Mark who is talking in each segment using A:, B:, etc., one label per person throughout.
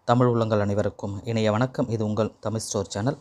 A: தமிழ் உள்ளங்கள் அனைவருக்கும் இணைய வணக்கம் இது உங்கள் தமிழ் ஸ்டோர் சேனல்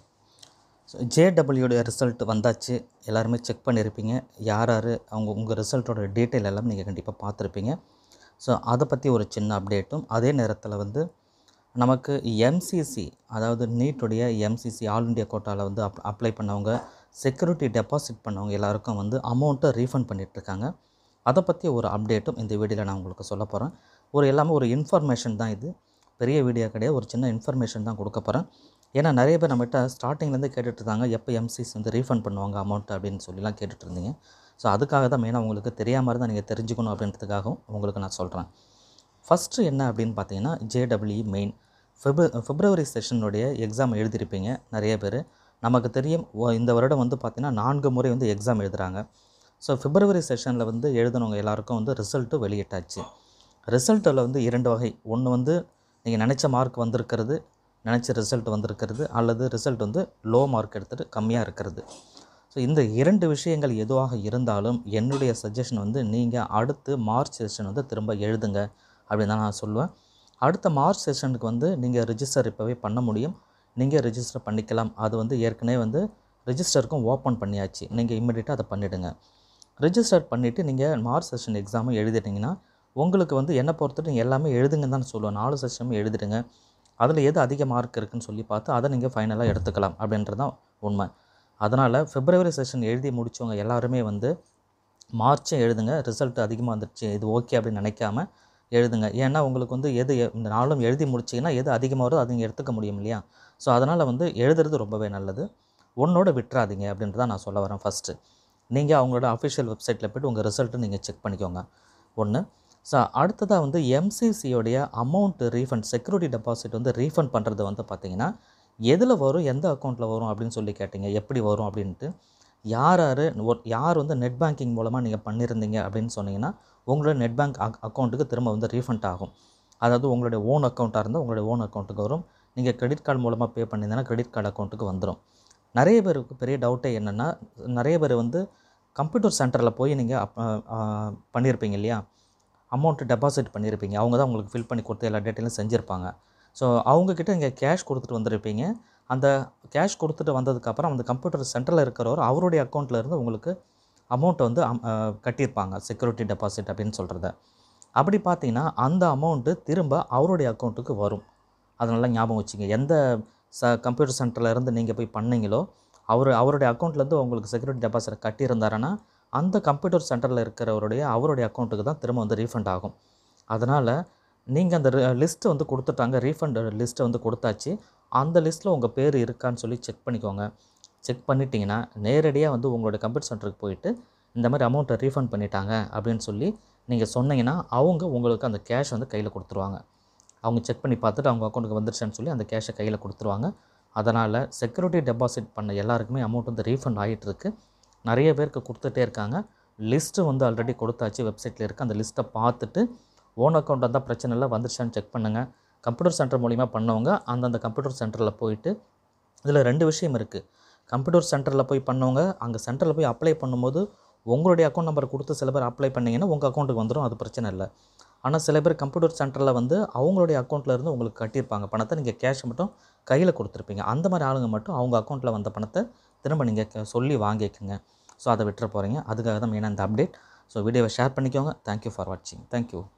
A: ஸோ ஜேடபிள்யூடைய ரிசல்ட் வந்தாச்சு எல்லாருமே செக் பண்ணியிருப்பீங்க யார் யார் அவங்க உங்கள் ரிசல்ட்டோட டீட்டெயில் எல்லாம் நீங்கள் கண்டிப்பாக பார்த்துருப்பீங்க ஸோ அதை பற்றி ஒரு சின்ன அப்டேட்டும் அதே நேரத்தில் வந்து நமக்கு எம்சிசி அதாவது நீட்டுடைய எம்சிசி ஆல் இண்டியா கோட்டாவில் வந்து அப் அப்ளை பண்ணவங்க செக்யூரிட்டி டெபாசிட் பண்ணவங்க எல்லாருக்கும் வந்து அமௌண்ட்டை ரீஃபண்ட் பண்ணிகிட்ருக்காங்க அதை பற்றி ஒரு அப்டேட்டும் இந்த வீடியோவில் நான் உங்களுக்கு சொல்ல போகிறேன் ஒரு எல்லாமே ஒரு இன்ஃபர்மேஷன் தான் இது பெரிய வீடியோ கிடையாது ஒரு சின்ன இன்ஃபர்மேஷன் தான் கொடுக்க போகிறேன் ஏன்னா நிறைய பேர் நம்மகிட்ட ஸ்டார்டிங்லேருந்து கேட்டுட்டு இருந்தாங்க எப்போ எம்சிஸ் வந்து ரீஃபண்ட் பண்ணுவாங்க அமௌண்ட் அப்படின்னு சொல்லிலாம் கேட்டுட்டு இருந்தீங்க ஸோ அதுக்காக தான் மெயினாக உங்களுக்கு தெரியாமல் தான் நீங்கள் தெரிஞ்சுக்கணும் அப்படின்றதுக்காகவும் உங்களுக்கு நான் சொல்கிறேன் ஃபஸ்ட்டு என்ன அப்படின்னு பார்த்தீங்கன்னா ஜேடபிள்இ மெயின் ஃபெப்ர பிப்ரவரி செஷனுடைய எக்ஸாம் எழுதியிருப்பீங்க நிறைய பேர் நமக்கு தெரியும் ஒ- இந்த வருடம் வந்து பார்த்திங்கன்னா நான்கு முறை வந்து எக்ஸாம் எழுதுகிறாங்க ஸோ பிப்ரவரி செஷனில் வந்து எழுதினவங்க எல்லாருக்கும் வந்து ரிசல்ட்டு வெளியிட்டாச்சு ரிசல்ட்டில் வந்து இரண்டு வகை ஒன்று வந்து நீங்கள் நினச்ச மார்க் வந்திருக்கிறது நினச்ச ரிசல்ட் வந்திருக்கிறது அல்லது ரிசல்ட் வந்து லோ மார்க் எடுத்துகிட்டு கம்மியாக இருக்கிறது ஸோ இந்த இரண்டு விஷயங்கள் எதுவாக இருந்தாலும் என்னுடைய சஜஷன் வந்து நீங்கள் அடுத்து மார்ச் செஷன் வந்து திரும்ப எழுதுங்க அப்படின்னு தான் நான் சொல்லுவேன் அடுத்த மார்ச் செஷனுக்கு வந்து நீங்கள் ரிஜிஸ்டர் இப்போவே பண்ண முடியும் நீங்கள் ரிஜிஸ்டர் பண்ணிக்கலாம் அது வந்து ஏற்கனவே வந்து ரிஜிஸ்டருக்கும் ஓப்பன் பண்ணியாச்சு நீங்கள் இம்மிடியட்டாக அதை பண்ணிவிடுங்க ரிஜிஸ்டர் பண்ணிவிட்டு நீங்கள் மார்ச் செஷன் எக்ஸாமும் எழுதிட்டீங்கன்னா உங்களுக்கு வந்து என்னை பொறுத்தவரை நீங்கள் எல்லாமே எழுதுங்கன்னு தான் சொல்லுவேன் நாலு செஷனும் எழுதிடுங்க அதில் எது அதிக மார்க் இருக்குன்னு சொல்லி பார்த்து அதை நீங்கள் ஃபைனலாக எடுத்துக்கலாம் அப்படின்றது தான் உண்மை அதனால் பிப்ரவரி செஷன் எழுதி முடித்தவங்க எல்லாருமே வந்து மார்ச்சும் எழுதுங்க ரிசல்ட் அதிகமாக வந்துடுச்சு இது ஓகே அப்படின்னு நினைக்காம எழுதுங்க ஏன்னா உங்களுக்கு வந்து எது எ- இந்த நாளும் எழுதி முடிச்சிங்கன்னா எது அதிகமாக வருதோ அது நீங்கள் எடுத்துக்க முடியும் இல்லையா ஸோ அதனால் வந்து எழுதுறது ரொம்பவே நல்லது ஒன்னோட விட்டுறாதீங்க அப்படின்ட்டு தான் நான் சொல்ல வரேன் ஃபஸ்ட்டு நீங்கள் அவங்களோட அஃபிஷியல் வெப்சைட்டில் போய்ட்டு உங்கள் ரிசல்ட்டை நீங்கள் செக் பண்ணிக்கோங்க ஒன்று ஸோ அடுத்ததாக வந்து எம்சிசியோடைய அமௌண்ட் ரீஃபண்ட் செக்யூரிட்டி டெபாசிட் வந்து ரீஃபண்ட் பண்ணுறது வந்து பார்த்தீங்கன்னா எதில் வரும் எந்த அக்கௌண்ட்டில் வரும் அப்படின்னு சொல்லி கேட்டிங்க எப்படி வரும் அப்படின்ட்டு யார் யார் ஒரு யார் வந்து நெட் பேங்கிங் மூலமாக நீங்கள் பண்ணியிருந்தீங்க அப்படின்னு சொன்னீங்கன்னா உங்களோட நெட் பேங்க் அக்கௌண்ட்டுக்கு திரும்ப வந்து ரீஃபண்ட் ஆகும் அதாவது உங்களுடைய ஓன் அக்கௌண்ட்டாக இருந்தால் உங்களுடைய ஓன் அக்கௌண்ட்டுக்கு வரும் நீங்கள் கிரெடிட் கார்டு மூலமாக பே பண்ணியிருந்தீங்கன்னா கிரெடிட் கார்டு அக்கௌண்ட்டுக்கு வந்துடும் நிறைய பேருக்கு பெரிய டவுட்டே என்னென்னா நிறைய பேர் வந்து கம்ப்யூட்டர் சென்டரில் போய் நீங்கள் அப் ஆ, பண்ணியிருப்பீங்க இல்லையா அமௌண்ட்டு டெபாசிட் பண்ணியிருப்பீங்க அவங்க தான் உங்களுக்கு ஃபில் பண்ணி கொடுத்து எல்லா டேட்டையும் செஞ்சுருப்பாங்க ஸோ அவங்கக்கிட்ட இங்கே கேஷ் கொடுத்துட்டு வந்திருப்பீங்க அந்த கேஷ் கொடுத்துட்டு வந்ததுக்கப்புறம் அந்த கம்ப்யூட்டர் சென்டரில் இருக்கிறவர் அவருடைய அக்கௌண்ட்டில் இருந்து உங்களுக்கு அமௌண்ட்டை வந்து அம்- ஆ, கட்டியிருப்பாங்க செக்யூரிட்டி டெபாசிட் அப்படின்னு சொல்கிறத அப்படி பார்த்தீங்கன்னா அந்த அமௌண்ட்டு திரும்ப அவருடைய அக்கௌண்ட்டுக்கு வரும் அதனால ஞாபகம் வச்சுங்க எந்த ச கம்ப்யூட்டர் சென்டரில் இருந்து நீங்கள் போய் பண்ணீங்களோ அவர் அவருடைய அக்கௌண்ட்லேருந்து உங்களுக்கு செக்யூரிட்டி டெபாசிட் கட்டியிருந்தாருன்னா அந்த கம்ப்யூட்டர் சென்டரில் இருக்கிறவருடைய அவருடைய அக்கௌண்ட்டுக்கு தான் திரும்ப வந்து ரீஃபண்ட் ஆகும் அதனால் நீங்கள் அந்த லிஸ்ட்டு வந்து கொடுத்துட்டாங்க ரீஃபண்ட் லிஸ்ட்டை வந்து கொடுத்தாச்சு அந்த லிஸ்ட்டில் உங்கள் பேர் இருக்கான்னு சொல்லி செக் பண்ணிக்கோங்க செக் பண்ணிட்டீங்கன்னா நேரடியாக வந்து உங்களோட கம்ப்யூட்டர் சென்டருக்கு போயிட்டு இந்த மாதிரி அமௌண்ட்டை ரீஃபண்ட் பண்ணிட்டாங்க அப்படின்னு சொல்லி நீங்கள் சொன்னீங்கன்னா அவங்க உங்களுக்கு அந்த கேஷ் வந்து கையில் கொடுத்துருவாங்க அவங்க செக் பண்ணி பார்த்துட்டு அவங்க அக்கௌண்ட்டுக்கு வந்துருச்சுன்னு சொல்லி அந்த கேஷை கையில் கொடுத்துருவாங்க அதனால் செக்யூரிட்டி டெபாசிட் பண்ண எல்லாருக்குமே அமௌண்ட் வந்து ரீஃபண்ட் ஆகிட்டு இருக்கு நிறைய பேருக்கு கொடுத்துட்டே இருக்காங்க லிஸ்ட்டு வந்து ஆல்ரெடி கொடுத்தாச்சு வெப்சைட்டில் இருக்குது அந்த லிஸ்ட்டை பார்த்துட்டு ஓன் அக்கௌண்ட் இருந்தால் பிரச்சனை இல்லை வந்துருச்சான்னு செக் பண்ணுங்கள் கம்ப்யூட்டர் சென்டர் மூலிமா பண்ணவங்க அந்தந்த கம்ப்யூட்டர் சென்டரில் போயிட்டு இதில் ரெண்டு விஷயம் இருக்குது கம்ப்யூட்டர் சென்டரில் போய் பண்ணவங்க அங்கே சென்டரில் போய் அப்ளை பண்ணும்போது உங்களுடைய அக்கௌண்ட் நம்பர் கொடுத்து சில பேர் அப்ளை பண்ணீங்கன்னா உங்கள் அக்கௌண்ட்டுக்கு வந்துடும் அது பிரச்சனை இல்லை ஆனால் சில பேர் கம்ப்யூட்டர் சென்டரில் வந்து அவங்களுடைய அக்கௌண்ட்டில் இருந்து உங்களுக்கு கட்டியிருப்பாங்க பணத்தை நீங்கள் கேஷ் மட்டும் கையில் கொடுத்துருப்பீங்க அந்த மாதிரி ஆளுங்க மட்டும் அவங்க அக்கௌண்ட்டில் வந்த பணத்தை திரும்ப நீங்கள் சொல்லி வாங்கிக்கோங்க ஸோ அதை விட்டுற போகிறீங்க அதுக்காக தான் மெயினாக இந்த அப்டேட் ஸோ வீடியோவை ஷேர் பண்ணிக்கோங்க தேங்க்யூ ஃபார் வாட்சிங் தேங்க்யூ